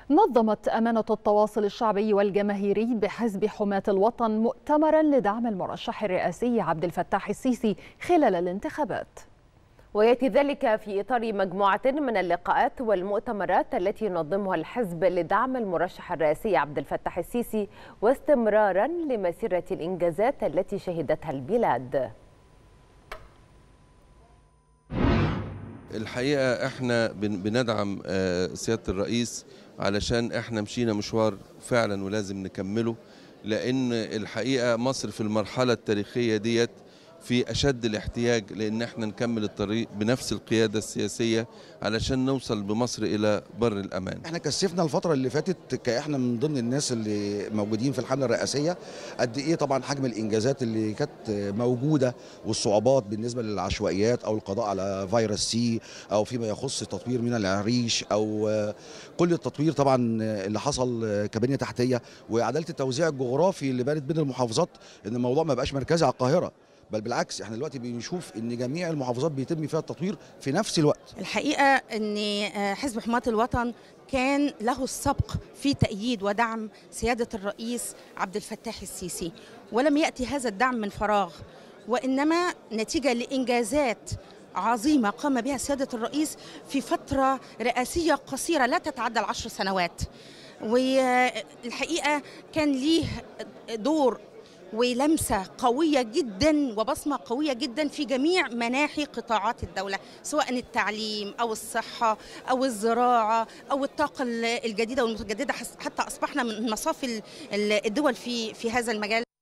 نظمت أمانة التواصل الشعبي والجماهيري بحزب حماة الوطن مؤتمرا لدعم المرشح الرئاسي عبد الفتاح السيسي خلال الانتخابات وياتي ذلك في اطار مجموعه من اللقاءات والمؤتمرات التي ينظمها الحزب لدعم المرشح الرئاسي عبد الفتاح السيسي واستمرارا لمسيره الانجازات التي شهدتها البلاد. الحقيقه احنا بندعم سياده الرئيس علشان احنا مشينا مشوار فعلا ولازم نكمله لان الحقيقه مصر في المرحله التاريخيه ديت في اشد الاحتياج لان احنا نكمل الطريق بنفس القياده السياسيه علشان نوصل بمصر الى بر الامان. احنا كثفنا الفتره اللي فاتت كاحنا من ضمن الناس اللي موجودين في الحمله الرئاسيه قد ايه طبعا حجم الانجازات اللي كانت موجوده والصعوبات بالنسبه للعشوائيات او القضاء على فيروس سي او فيما يخص تطوير من العريش او كل التطوير طبعا اللي حصل كبنيه تحتيه واعاده التوزيع الجغرافي اللي بانت بين المحافظات ان الموضوع ما بقاش مركزي على القاهره بل بالعكس احنا دلوقتي بنشوف ان جميع المحافظات بيتم فيها التطوير في نفس الوقت الحقيقه ان حزب حماة الوطن كان له السبق في تأييد ودعم سيادة الرئيس عبد الفتاح السيسي ولم يأتي هذا الدعم من فراغ وإنما نتيجة لإنجازات عظيمة قام بها سيادة الرئيس في فترة رئاسية قصيرة لا تتعدى العشر سنوات والحقيقة كان ليه دور ولمسه قويه جدا وبصمه قويه جدا في جميع مناحي قطاعات الدوله سواء التعليم او الصحه او الزراعه او الطاقه الجديده والمتجدده حتى اصبحنا من مصاف الدول في في هذا المجال